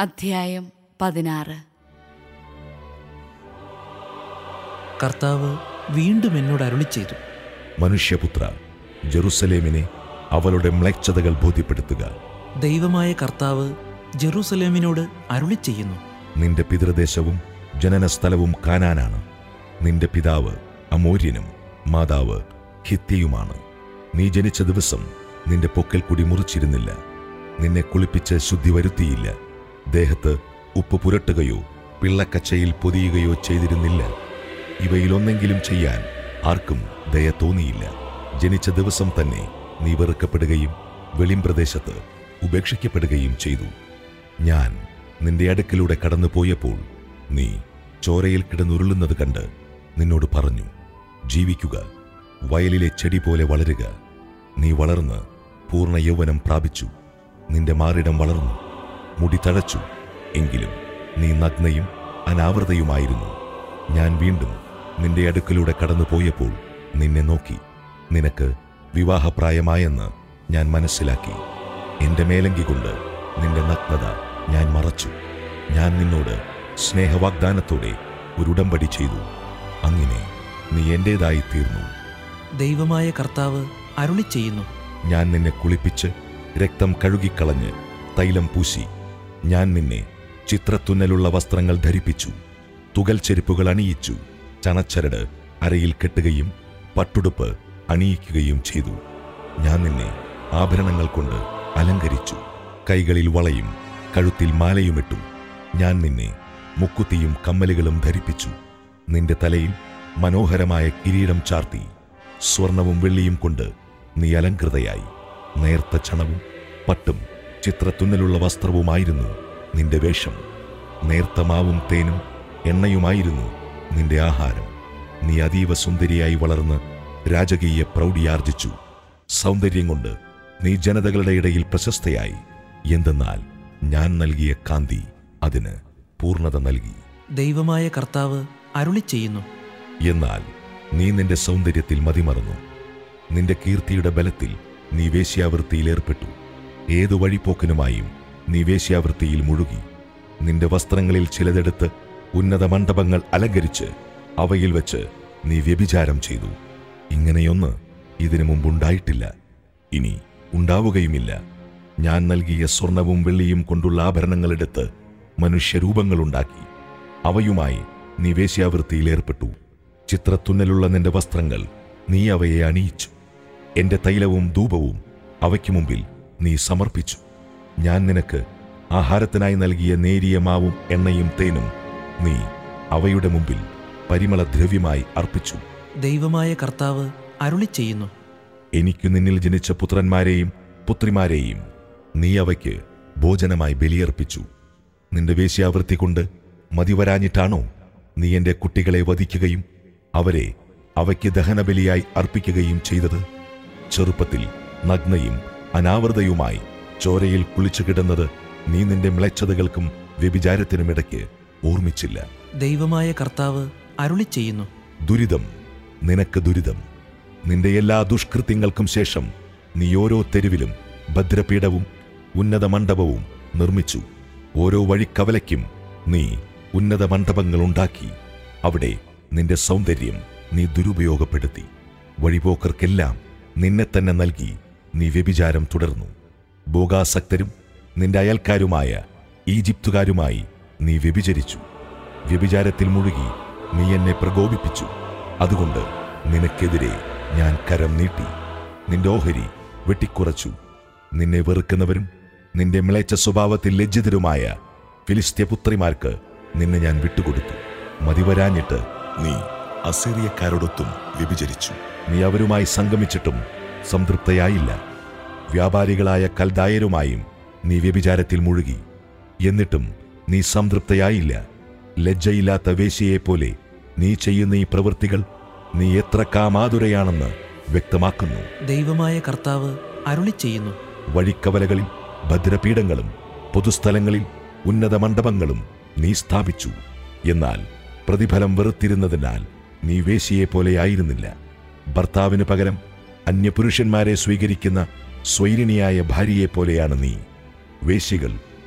അധ്യായം പതിനാറ് കർത്താവ് വീണ്ടും എന്നോട് അരുളി ചെയ്തു മനുഷ്യപുത്ര ജെറുസലേമിനെ അവളുടെ മ്ലേച്ഛതകൾ ബോധ്യപ്പെടുത്തുക ദൈവമായ കർത്താവ് ജെറൂസലേമിനോട് അരുളി ചെയ്യുന്നു നിന്റെ പിതൃദേശവും ജനനസ്ഥലവും കാനാനാണ് നിന്റെ പിതാവ് അമോര്യനും മാതാവ് ഹിത്യയുമാണ് നീ ജനിച്ച ദിവസം നിന്റെ പൊക്കൽ കുടി മുറിച്ചിരുന്നില്ല നിന്നെ കുളിപ്പിച്ച് ശുദ്ധി വരുത്തിയില്ല ദേഹത്ത് ഉപ്പ് പുരട്ടുകയോ പിള്ളക്കച്ചയിൽ പൊതിയുകയോ ചെയ്തിരുന്നില്ല ഇവയിലൊന്നെങ്കിലും ചെയ്യാൻ ആർക്കും ദയ തോന്നിയില്ല ജനിച്ച ദിവസം തന്നെ നീ വെറുക്കപ്പെടുകയും വെളിമ്പ്രദേശത്ത് ഉപേക്ഷിക്കപ്പെടുകയും ചെയ്തു ഞാൻ നിന്റെ അടുക്കിലൂടെ കടന്നു പോയപ്പോൾ നീ ചോരയിൽ കിടന്നുരുളുന്നത് കണ്ട് നിന്നോട് പറഞ്ഞു ജീവിക്കുക വയലിലെ ചെടി പോലെ വളരുക നീ വളർന്ന് പൂർണ്ണ യൗവനം പ്രാപിച്ചു നിന്റെ മാറിടം വളർന്നു മുടി തഴച്ചു എങ്കിലും നീ നഗ്നയും അനാവൃതയുമായിരുന്നു ഞാൻ വീണ്ടും നിന്റെ അടുക്കലൂടെ കടന്നു പോയപ്പോൾ നിന്നെ നോക്കി നിനക്ക് വിവാഹപ്രായമായെന്ന് ഞാൻ മനസ്സിലാക്കി എന്റെ മേലങ്കി കൊണ്ട് നിന്റെ നഗ്നത ഞാൻ മറച്ചു ഞാൻ നിന്നോട് സ്നേഹവാഗ്ദാനത്തോടെ ഒരു ഉടമ്പടി ചെയ്തു അങ്ങനെ നീ എന്റേതായി തീർന്നു ദൈവമായ കർത്താവ് അരുളി ചെയ്യുന്നു ഞാൻ നിന്നെ കുളിപ്പിച്ച് രക്തം കഴുകിക്കളഞ്ഞ് തൈലം പൂശി ഞാൻ നിന്നെ ചിത്രത്തുന്നലുള്ള വസ്ത്രങ്ങൾ ധരിപ്പിച്ചു തുകൽ ചെരുപ്പുകൾ അണിയിച്ചു ചണച്ചരട് അരയിൽ കെട്ടുകയും പട്ടുടുപ്പ് അണിയിക്കുകയും ചെയ്തു ഞാൻ നിന്നെ ആഭരണങ്ങൾ കൊണ്ട് അലങ്കരിച്ചു കൈകളിൽ വളയും കഴുത്തിൽ മാലയുമിട്ടു ഞാൻ നിന്നെ മുക്കുത്തിയും കമ്മലുകളും ധരിപ്പിച്ചു നിന്റെ തലയിൽ മനോഹരമായ കിരീടം ചാർത്തി സ്വർണവും വെള്ളിയും കൊണ്ട് നീ അലങ്കൃതയായി നേർത്ത ചണവും പട്ടും ചിത്രത്തുന്നലുള്ള വസ്ത്രവുമായിരുന്നു നിന്റെ വേഷം നേർത്ത മാവും തേനും എണ്ണയുമായിരുന്നു നിന്റെ ആഹാരം നീ അതീവ സുന്ദരിയായി വളർന്ന് രാജകീയ പ്രൗഢിയാർജിച്ചു സൗന്ദര്യം കൊണ്ട് നീ ജനതകളുടെ ഇടയിൽ പ്രശസ്തയായി എന്തെന്നാൽ ഞാൻ നൽകിയ കാന്തി അതിന് പൂർണ്ണത നൽകി ദൈവമായ കർത്താവ് അരുളി ചെയ്യുന്നു എന്നാൽ നീ നിന്റെ സൗന്ദര്യത്തിൽ മതിമറന്നു നിന്റെ കീർത്തിയുടെ ബലത്തിൽ നീ വേശ്യാവൃത്തിയിൽ ഏർപ്പെട്ടു ഏതു വഴിപ്പോക്കനുമായും നീ വേശ്യാവൃത്തിയിൽ മുഴുകി നിന്റെ വസ്ത്രങ്ങളിൽ ചിലതെടുത്ത് ഉന്നത മണ്ഡപങ്ങൾ അലങ്കരിച്ച് അവയിൽ വെച്ച് നീ വ്യഭിചാരം ചെയ്തു ഇങ്ങനെയൊന്ന് ഇതിനു മുമ്പുണ്ടായിട്ടില്ല ഇനി ഉണ്ടാവുകയുമില്ല ഞാൻ നൽകിയ സ്വർണവും വെള്ളിയും കൊണ്ടുള്ള ആഭരണങ്ങളെടുത്ത് മനുഷ്യരൂപങ്ങളുണ്ടാക്കി അവയുമായി നീ വേശ്യാവൃത്തിയിൽ ഏർപ്പെട്ടു ചിത്രത്തുന്നലുള്ള നിന്റെ വസ്ത്രങ്ങൾ നീ അവയെ അണിയിച്ചു എന്റെ തൈലവും ധൂപവും അവയ്ക്ക് മുമ്പിൽ നീ സമർപ്പിച്ചു ഞാൻ നിനക്ക് ആഹാരത്തിനായി നൽകിയ നേരിയ മാവും എണ്ണയും തേനും നീ അവയുടെ മുമ്പിൽ പരിമളദ്രവ്യമായി അർപ്പിച്ചു ദൈവമായ കർത്താവ് അരുളി ചെയ്യുന്നു എനിക്കു നിന്നിൽ ജനിച്ച പുത്രന്മാരെയും പുത്രിമാരെയും നീ അവയ്ക്ക് ഭോജനമായി ബലിയർപ്പിച്ചു നിന്റെ വേശ്യാവൃത്തി കൊണ്ട് മതിവരാഞ്ഞിട്ടാണോ നീ എന്റെ കുട്ടികളെ വധിക്കുകയും അവരെ അവയ്ക്ക് ദഹനബലിയായി അർപ്പിക്കുകയും ചെയ്തത് ചെറുപ്പത്തിൽ നഗ്നയും അനാവൃതയുമായി ചോരയിൽ കുളിച്ചു കിടന്നത് നീ നിന്റെ മ്ലേച്ഛതകൾക്കും വ്യഭിചാരത്തിനുമിടയ്ക്ക് ഓർമ്മിച്ചില്ല ദൈവമായ കർത്താവ് അരുളി ചെയ്യുന്നു ദുരിതം നിനക്ക് ദുരിതം നിന്റെ എല്ലാ ദുഷ്കൃത്യങ്ങൾക്കും ശേഷം നീ ഓരോ തെരുവിലും ഭദ്രപീഠവും ഉന്നത മണ്ഡപവും നിർമ്മിച്ചു ഓരോ വഴിക്കവലയ്ക്കും നീ ഉന്നത മണ്ഡപങ്ങൾ ഉണ്ടാക്കി അവിടെ നിന്റെ സൗന്ദര്യം നീ ദുരുപയോഗപ്പെടുത്തി വഴിപോക്കർക്കെല്ലാം നിന്നെ തന്നെ നൽകി നീ വ്യഭിചാരം തുടർന്നു ഭോഗാസക്തരും നിന്റെ അയൽക്കാരുമായ ഈജിപ്തുകാരുമായി നീ വ്യഭിചരിച്ചു വ്യഭിചാരത്തിൽ മുഴുകി നീ എന്നെ പ്രകോപിപ്പിച്ചു അതുകൊണ്ട് നിനക്കെതിരെ ഞാൻ കരം നീട്ടി നിന്റെ ഓഹരി വെട്ടിക്കുറച്ചു നിന്നെ വെറുക്കുന്നവരും നിന്റെ മിളച്ച സ്വഭാവത്തിൽ ലജ്ജിതരുമായ ഫിലിസ്ത്യപുത്രിമാർക്ക് നിന്നെ ഞാൻ വിട്ടുകൊടുത്തു മതിവരാഞ്ഞിട്ട് നീ അസീറിയക്കാരോടൊത്തും വ്യഭിചരിച്ചു നീ അവരുമായി സംഗമിച്ചിട്ടും സംതൃപ്തയായില്ല വ്യാപാരികളായ കൽദായരുമായും നീ വ്യഭിചാരത്തിൽ മുഴുകി എന്നിട്ടും നീ സംതൃപ്തയായില്ല ലജ്ജയില്ലാത്ത വേശ്യയെപ്പോലെ നീ ചെയ്യുന്ന ഈ പ്രവൃത്തികൾ നീ എത്ര കാമാതുരയാണെന്ന് വ്യക്തമാക്കുന്നു ദൈവമായ കർത്താവ് അരുളി ചെയ്യുന്നു വഴിക്കവലകളിൽ ഭദ്രപീഠങ്ങളും പൊതുസ്ഥലങ്ങളിൽ ഉന്നത മണ്ഡപങ്ങളും നീ സ്ഥാപിച്ചു എന്നാൽ പ്രതിഫലം വെറുത്തിരുന്നതിനാൽ നീ വേശ്യയെപ്പോലെയായിരുന്നില്ല ഭർത്താവിന് പകരം അന്യപുരുഷന്മാരെ സ്വീകരിക്കുന്ന സ്വൈരിണിയായ ഭാര്യയെപ്പോലെയാണ് നീ വേശ്യകൾ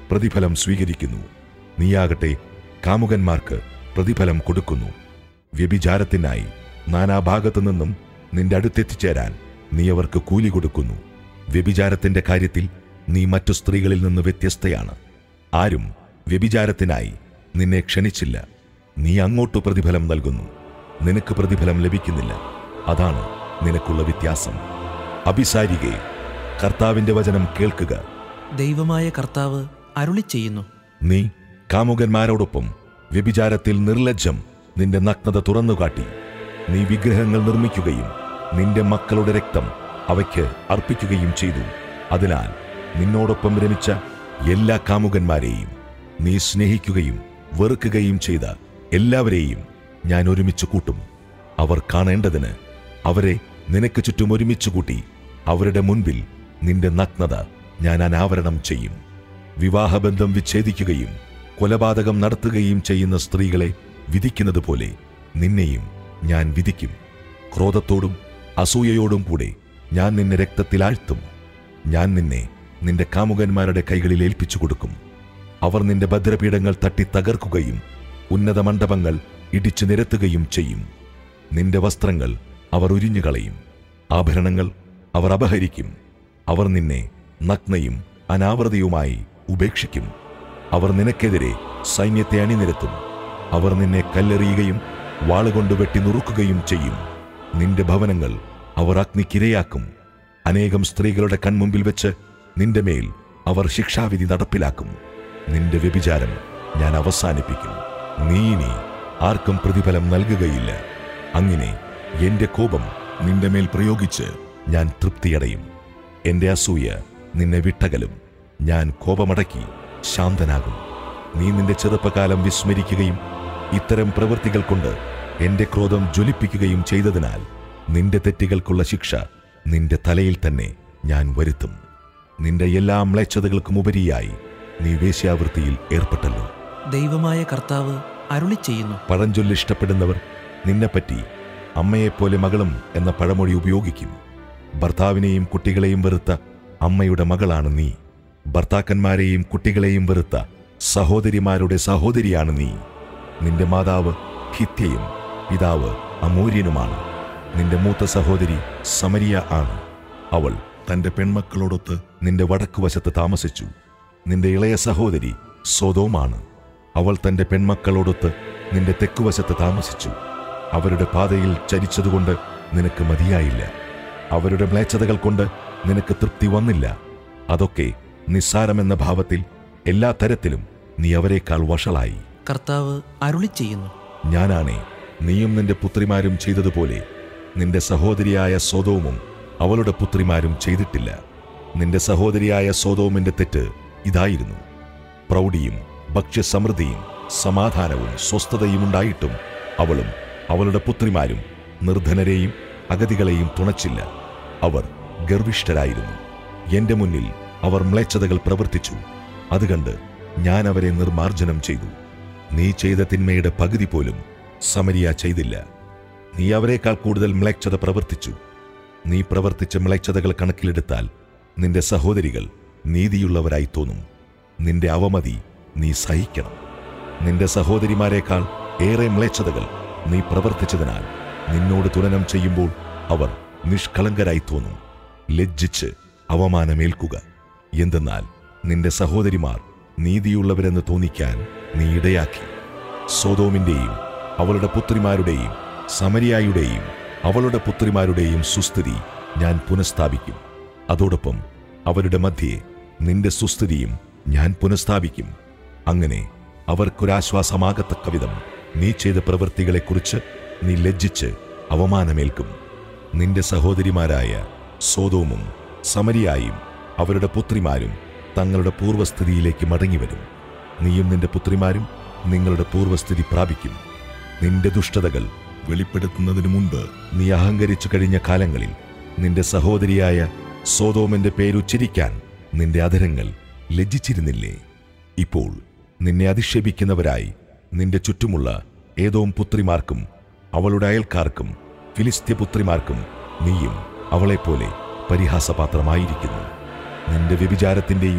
പ്രതിഫലം സ്വീകരിക്കുന്നു നീയാകട്ടെ കാമുകന്മാർക്ക് പ്രതിഫലം കൊടുക്കുന്നു വ്യഭിചാരത്തിനായി നാനാഭാഗത്തു നിന്നും നിന്റെ അടുത്തെത്തിച്ചേരാൻ നീ അവർക്ക് കൂലി കൊടുക്കുന്നു വ്യഭിചാരത്തിന്റെ കാര്യത്തിൽ നീ മറ്റു സ്ത്രീകളിൽ നിന്ന് വ്യത്യസ്തയാണ് ആരും വ്യഭിചാരത്തിനായി നിന്നെ ക്ഷണിച്ചില്ല നീ അങ്ങോട്ട് പ്രതിഫലം നൽകുന്നു നിനക്ക് പ്രതിഫലം ലഭിക്കുന്നില്ല അതാണ് നിനക്കുള്ള വ്യത്യാസം അഭിസാരികെ കർത്താവിന്റെ വചനം കേൾക്കുക ദൈവമായ കർത്താവ് അരുളി ചെയ്യുന്നു നീ കാമുകന്മാരോടൊപ്പം വ്യഭിചാരത്തിൽ നിർലജ്ജം നിന്റെ നഗ്നത തുറന്നുകാട്ടി നീ വിഗ്രഹങ്ങൾ നിർമ്മിക്കുകയും നിന്റെ മക്കളുടെ രക്തം അവയ്ക്ക് അർപ്പിക്കുകയും ചെയ്തു അതിനാൽ നിന്നോടൊപ്പം രമിച്ച എല്ലാ കാമുകന്മാരെയും നീ സ്നേഹിക്കുകയും വെറുക്കുകയും ചെയ്ത എല്ലാവരെയും ഞാൻ ഒരുമിച്ച് കൂട്ടും അവർ കാണേണ്ടതിന് അവരെ നിനക്ക് ചുറ്റും ഒരുമിച്ച് കൂട്ടി അവരുടെ മുൻപിൽ നിന്റെ നഗ്നത ഞാൻ അനാവരണം ചെയ്യും വിവാഹബന്ധം വിച്ഛേദിക്കുകയും കൊലപാതകം നടത്തുകയും ചെയ്യുന്ന സ്ത്രീകളെ വിധിക്കുന്നത് പോലെ നിന്നെയും ഞാൻ വിധിക്കും ക്രോധത്തോടും അസൂയയോടും കൂടെ ഞാൻ നിന്നെ രക്തത്തിൽ ആഴ്ത്തും ഞാൻ നിന്നെ നിന്റെ കാമുകന്മാരുടെ കൈകളിൽ ഏൽപ്പിച്ചു കൊടുക്കും അവർ നിന്റെ ഭദ്രപീഠങ്ങൾ തട്ടി തകർക്കുകയും ഉന്നത മണ്ഡപങ്ങൾ ഇടിച്ചു നിരത്തുകയും ചെയ്യും നിന്റെ വസ്ത്രങ്ങൾ അവർ ഉരിഞ്ഞുകളയും ആഭരണങ്ങൾ അവർ അപഹരിക്കും അവർ നിന്നെ നഗ്നയും അനാവൃതയുമായി ഉപേക്ഷിക്കും അവർ നിനക്കെതിരെ സൈന്യത്തെ അണിനിരത്തും അവർ നിന്നെ കല്ലെറിയുകയും വാളുകൊണ്ട് വെട്ടി നുറുക്കുകയും ചെയ്യും നിന്റെ ഭവനങ്ങൾ അവർ അഗ്നിക്കിരയാക്കും അനേകം സ്ത്രീകളുടെ കൺമുമ്പിൽ വെച്ച് നിന്റെ മേൽ അവർ ശിക്ഷാവിധി നടപ്പിലാക്കും നിന്റെ വ്യഭിചാരം ഞാൻ അവസാനിപ്പിക്കും നീ ഇനി ആർക്കും പ്രതിഫലം നൽകുകയില്ല അങ്ങനെ എന്റെ കോപം നിന്റെ മേൽ പ്രയോഗിച്ച് ഞാൻ തൃപ്തിയടയും എന്റെ അസൂയ നിന്നെ വിട്ടകലും ഞാൻ കോപമടക്കി ശാന്തനാകും നീ നിന്റെ ചെറുപ്പകാലം വിസ്മരിക്കുകയും ഇത്തരം പ്രവൃത്തികൾ കൊണ്ട് എന്റെ ക്രോധം ജ്വലിപ്പിക്കുകയും ചെയ്തതിനാൽ നിന്റെ തെറ്റുകൾക്കുള്ള ശിക്ഷ നിന്റെ തലയിൽ തന്നെ ഞാൻ വരുത്തും നിന്റെ എല്ലാ മ്ലേച്ഛതകൾക്കും ഉപരിയായി നീ വേശ്യാവൃത്തിയിൽ ഏർപ്പെട്ടല്ലോ ദൈവമായ കർത്താവ് അരുളി ചെയ്യുന്നു പഴഞ്ചൊല്ല് ഇഷ്ടപ്പെടുന്നവർ നിന്നെപ്പറ്റി അമ്മയെപ്പോലെ മകളും എന്ന പഴമൊഴി ഉപയോഗിക്കും ഭർത്താവിനെയും കുട്ടികളെയും വെറുത്ത അമ്മയുടെ മകളാണ് നീ ഭർത്താക്കന്മാരെയും കുട്ടികളെയും വെറുത്ത സഹോദരിമാരുടെ സഹോദരിയാണ് നീ നിന്റെ മാതാവ് ഹിത്യയും പിതാവ് അമൂര്യനുമാണ് നിന്റെ മൂത്ത സഹോദരി സമരിയ ആണ് അവൾ തന്റെ പെൺമക്കളോടൊത്ത് നിന്റെ വടക്കുവശത്ത് താമസിച്ചു നിന്റെ ഇളയ സഹോദരി സോതോമാണ് അവൾ തന്റെ പെൺമക്കളോടൊത്ത് നിന്റെ തെക്കുവശത്ത് താമസിച്ചു അവരുടെ പാതയിൽ ചരിച്ചതുകൊണ്ട് നിനക്ക് മതിയായില്ല അവരുടെ മ്ലേച്ഛതകൾ കൊണ്ട് നിനക്ക് തൃപ്തി വന്നില്ല അതൊക്കെ നിസ്സാരമെന്ന ഭാവത്തിൽ എല്ലാ തരത്തിലും നീ അവരെക്കാൾ വഷളായി കർത്താവ് അരുളി ചെയ്യുന്നു ഞാനാണേ നീയും നിന്റെ പുത്രിമാരും ചെയ്തതുപോലെ നിന്റെ സഹോദരിയായ സോതോമും അവളുടെ പുത്രിമാരും ചെയ്തിട്ടില്ല നിന്റെ സഹോദരിയായ സോതോമിന്റെ തെറ്റ് ഇതായിരുന്നു പ്രൗഢിയും ഭക്ഷ്യസമൃദ്ധിയും സമാധാനവും സ്വസ്ഥതയും ഉണ്ടായിട്ടും അവളും അവളുടെ പുത്രിമാരും നിർധനരെയും അഗതികളെയും തുണച്ചില്ല അവർ ഗർവിഷ്ഠരായിരുന്നു എന്റെ മുന്നിൽ അവർ മ്ലേച്ഛതകൾ പ്രവർത്തിച്ചു അതുകണ്ട് ഞാൻ അവരെ നിർമാർജനം ചെയ്തു നീ ചെയ്ത തിന്മയുടെ പകുതി പോലും സമരിയ ചെയ്തില്ല നീ അവരെക്കാൾ കൂടുതൽ മ്ലേച്ഛത പ്രവർത്തിച്ചു നീ പ്രവർത്തിച്ച മ്ലേച്ഛതകൾ കണക്കിലെടുത്താൽ നിന്റെ സഹോദരികൾ നീതിയുള്ളവരായി തോന്നും നിന്റെ അവമതി നീ സഹിക്കണം നിന്റെ സഹോദരിമാരെക്കാൾ ഏറെ മ്ലേച്ഛതകൾ നീ പ്രവർത്തിച്ചതിനാൽ നിന്നോട് തുലനം ചെയ്യുമ്പോൾ അവർ നിഷ്കളങ്കരായി തോന്നും ലജ്ജിച്ച് അവമാനമേൽക്കുക എന്തെന്നാൽ നിന്റെ സഹോദരിമാർ നീതിയുള്ളവരെന്ന് തോന്നിക്കാൻ നീ ഇടയാക്കി സോതോമിന്റെയും അവളുടെ പുത്രിമാരുടെയും സമരിയായുടെയും അവളുടെ പുത്രിമാരുടെയും സുസ്ഥിതി ഞാൻ പുനഃസ്ഥാപിക്കും അതോടൊപ്പം അവരുടെ മധ്യേ നിന്റെ സുസ്ഥിതിയും ഞാൻ പുനഃസ്ഥാപിക്കും അങ്ങനെ അവർക്കൊരാശ്വാസമാകത്തക്ക വിധം നീ ചെയ്ത പ്രവൃത്തികളെക്കുറിച്ച് നീ ലജ്ജിച്ച് അവമാനമേൽക്കും നിന്റെ സഹോദരിമാരായ സോതോമും സമരിയായും അവരുടെ പുത്രിമാരും തങ്ങളുടെ പൂർവ്വസ്ഥിതിയിലേക്ക് മടങ്ങിവരും നീയും നിന്റെ പുത്രിമാരും നിങ്ങളുടെ പൂർവ്വസ്ഥിതി പ്രാപിക്കും നിന്റെ ദുഷ്ടതകൾ വെളിപ്പെടുത്തുന്നതിനു മുൻപ് നീ അഹങ്കരിച്ചു കഴിഞ്ഞ കാലങ്ങളിൽ നിന്റെ സഹോദരിയായ സോതോമിന്റെ പേരുച്ചരിക്കാൻ നിന്റെ അധരങ്ങൾ ലജ്ജിച്ചിരുന്നില്ലേ ഇപ്പോൾ നിന്നെ അധിക്ഷേപിക്കുന്നവരായി നിന്റെ ചുറ്റുമുള്ള ഏതോം പുത്രിമാർക്കും അവളുടെ അയൽക്കാർക്കും ഫിലിസ്ത്യ പുത്രിമാർക്കും നീയും അവളെപ്പോലെ പരിഹാസപാത്രമായിരിക്കുന്നു നിന്റെ വ്യഭിചാരത്തിന്റെയും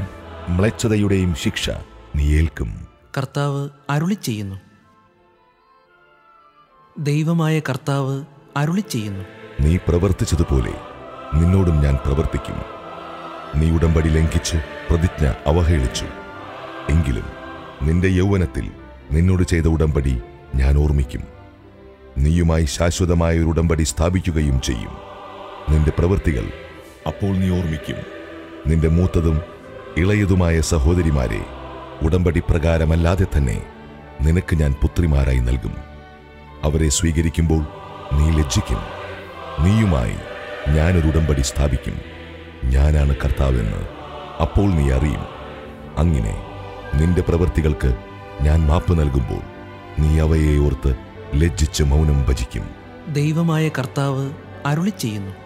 മ്ലേച്ഛതയുടെയും ശിക്ഷ നീ ഏൽക്കും കർത്താവ് അരുളി ചെയ്യുന്നു ദൈവമായ കർത്താവ് അരുളി ചെയ്യുന്നു നീ പ്രവർത്തിച്ചതുപോലെ നിന്നോടും ഞാൻ പ്രവർത്തിക്കും നീ ഉടമ്പടി ലംഘിച്ച് പ്രതിജ്ഞ അവഹേളിച്ചു എങ്കിലും നിന്റെ യൗവനത്തിൽ നിന്നോട് ചെയ്ത ഉടമ്പടി ഞാൻ ഓർമ്മിക്കും നീയുമായി ശാശ്വതമായ ഒരു ഉടമ്പടി സ്ഥാപിക്കുകയും ചെയ്യും നിന്റെ പ്രവൃത്തികൾ അപ്പോൾ നീ ഓർമ്മിക്കും നിന്റെ മൂത്തതും ഇളയതുമായ സഹോദരിമാരെ ഉടമ്പടി പ്രകാരമല്ലാതെ തന്നെ നിനക്ക് ഞാൻ പുത്രിമാരായി നൽകും അവരെ സ്വീകരിക്കുമ്പോൾ നീ ലജ്ജിക്കും നീയുമായി ഞാനൊരു ഉടമ്പടി സ്ഥാപിക്കും ഞാനാണ് കർത്താവെന്ന് അപ്പോൾ നീ അറിയും അങ്ങനെ നിന്റെ പ്രവൃത്തികൾക്ക് ഞാൻ മാപ്പ് നൽകുമ്പോൾ നീ അവയെ ഓർത്ത് ലജ്ജിച്ച് മൗനം ഭജിക്കും ദൈവമായ കർത്താവ് അരുളി ചെയ്യുന്നു